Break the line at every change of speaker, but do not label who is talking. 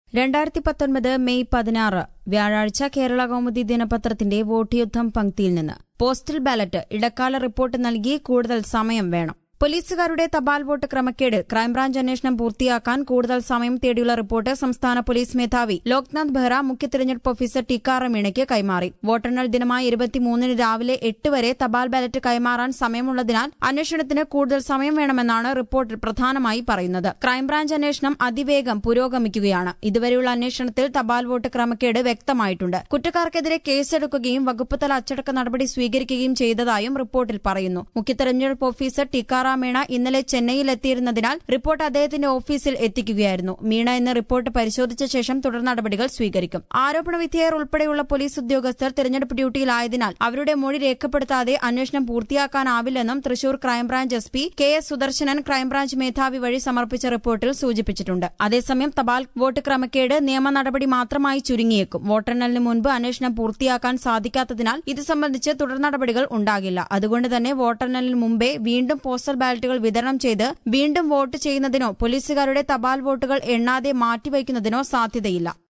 രണ്ടായിരത്തി പത്തൊൻപത് മെയ് പതിനാറ് വ്യാഴാഴ്ച കേരള കൗമുദി ദിനപത്രത്തിന്റെ വോട്ട് യുദ്ധം പങ്ക്തിയിൽ നിന്ന് പോസ്റ്റൽ ബാലറ്റ് ഇടക്കാല റിപ്പോർട്ട് നൽകി കൂടുതൽ സമയം വേണം പോലീസുകാരുടെ തപാൽ വോട്ട് ക്രമക്കേട് ക്രൈംബ്രാഞ്ച് അന്വേഷണം പൂർത്തിയാക്കാൻ കൂടുതൽ സമയം തേടിയുള്ള റിപ്പോർട്ട് സംസ്ഥാന പോലീസ് മേധാവി ലോക്നാഥ് ബെഹ്റ മുഖ്യ തെരഞ്ഞെടുപ്പ് ഓഫീസർ ടിക്കാറാം മീണയ്ക്ക് കൈമാറി വോട്ടെണ്ണൽ ദിനമായ ഇരുപത്തിമൂന്നിന് രാവിലെ എട്ട് വരെ തപാൽ ബാലറ്റ് കൈമാറാൻ സമയമുള്ളതിനാൽ അന്വേഷണത്തിന് കൂടുതൽ സമയം വേണമെന്നാണ് റിപ്പോർട്ടിൽ പ്രധാനമായി പറയുന്നത് ക്രൈംബ്രാഞ്ച് അന്വേഷണം അതിവേഗം പുരോഗമിക്കുകയാണ് ഇതുവരെയുള്ള അന്വേഷണത്തിൽ തപാൽ വോട്ട് ക്രമക്കേട് വ്യക്തമായിട്ടുണ്ട് കുറ്റക്കാർക്കെതിരെ കേസെടുക്കുകയും വകുപ്പ് തല അച്ചടക്ക നടപടി സ്വീകരിക്കുകയും ചെയ്തതായും റിപ്പോർട്ടിൽ പറയുന്നു മുഖ്യ തെരഞ്ഞെടുപ്പ് ഓഫീസർ ടിക്കാറാം മീണ ഇന്നലെ ചെന്നൈയിൽ എത്തിയിരുന്നതിനാൽ റിപ്പോർട്ട് അദ്ദേഹത്തിന്റെ ഓഫീസിൽ എത്തിക്കുകയായിരുന്നു മീണ ഇന്ന് റിപ്പോർട്ട് പരിശോധിച്ച ശേഷം തുടർ നടപടികൾ സ്വീകരിക്കും ആരോപണ വിധേയർ ഉൾപ്പെടെയുള്ള പോലീസ് ഉദ്യോഗസ്ഥർ തെരഞ്ഞെടുപ്പ് ഡ്യൂട്ടിയിലായതിനാൽ അവരുടെ മൊഴി രേഖപ്പെടുത്താതെ അന്വേഷണം പൂർത്തിയാക്കാനാവില്ലെന്നും Thrissur crime branch S P K S Sudarshanan crime branch മേധാവി വഴി സമർപ്പിച്ച റിപ്പോർട്ടിൽ സൂചിപ്പിച്ചിട്ടുണ്ട് അതേസമയം തപാൽ വോട്ട് ക്രമക്കേട് നിയമ നടപടി മാത്രമായി ചുരുങ്ങിയേക്കും വോട്ടെണ്ണലിന് മുൻപ് അന്വേഷണം പൂർത്തിയാക്കാൻ സാധിക്കാത്തതിനാൽ ഇത് സംബന്ധിച്ച് തുടർ നടപടികൾ ഉണ്ടാകില്ല അതുകൊണ്ട് തന്നെ വോട്ടെണ്ണലിന് മുമ്പേ വീണ്ടും പോസ്റ്റൽ ബാലറ്റുകൾ വിതരണം ചെയ്ത് വീണ്ടും വോട്ട് ചെയ്യുന്നതിനോ പോലീസുകാരുടെ തപാൽ വോട്ടുകൾ എണ്ണാതെ മാറ്റിവയ്ക്കുന്നതിനോ സാധ്യതയില്ല